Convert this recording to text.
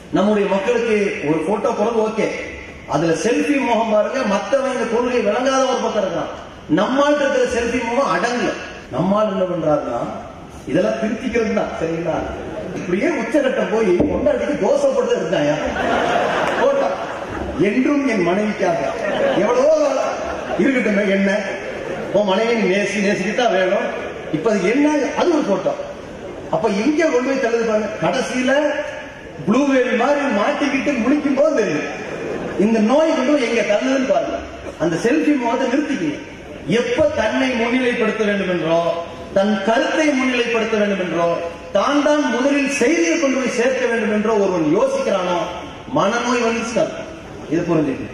நம்முடைய மக்களுக்கு ஒரு போட்டோ போறது ஓகே அதுல செல்ஃபி மோகம் பாருங்க மத்தவன் இந்த கொள்கை விளங்காத ஒரு பக்கம் இருக்கான் நம்மால் இருக்கிற செல்ஃபி மோகம் அடங்கல நம்மால் என்ன பண்றாருன்னா இதெல்லாம் திருத்திக்கிறது தான் சரிங்களா இப்படியே உச்சகட்டம் போய் கொண்டாடிக்கு தோசை போட்டு இருந்தாயா போட்டா என்றும் என் மனைவிக்காக எவ்வளவோ இருக்கட்டுமே என்ன உன் மனைவி நீ நேசி நேசிக்கிட்டா வேணும் இப்ப அது என்ன அது ஒரு போட்டோ அப்ப எங்க கொண்டு போய் தள்ளுது பாருங்க கடைசியில ப்ளூவேரி மாதிரி மாட்டிக்கிட்டு முழிக்கும் போது தெரியும் இந்த நோய் கொண்டு போய் எங்க தள்ளுதுன்னு பாருங்க அந்த செல்ஃபி முகத்தை நிறுத்திக்கணும் எப்ப தன்னை முன்னிலைப்படுத்த வேண்டும் என்றோ தன் கருத்தை முன்னிலைப்படுத்த வேண்டும் என்றோ தான் தான் முதலில் செய்தியை கொண்டு போய் சேர்க்க வேண்டும் என்றோ ஒருவன் யோசிக்கிறானோ மனநோய் வந்து இது புரிஞ்சுக்கணும்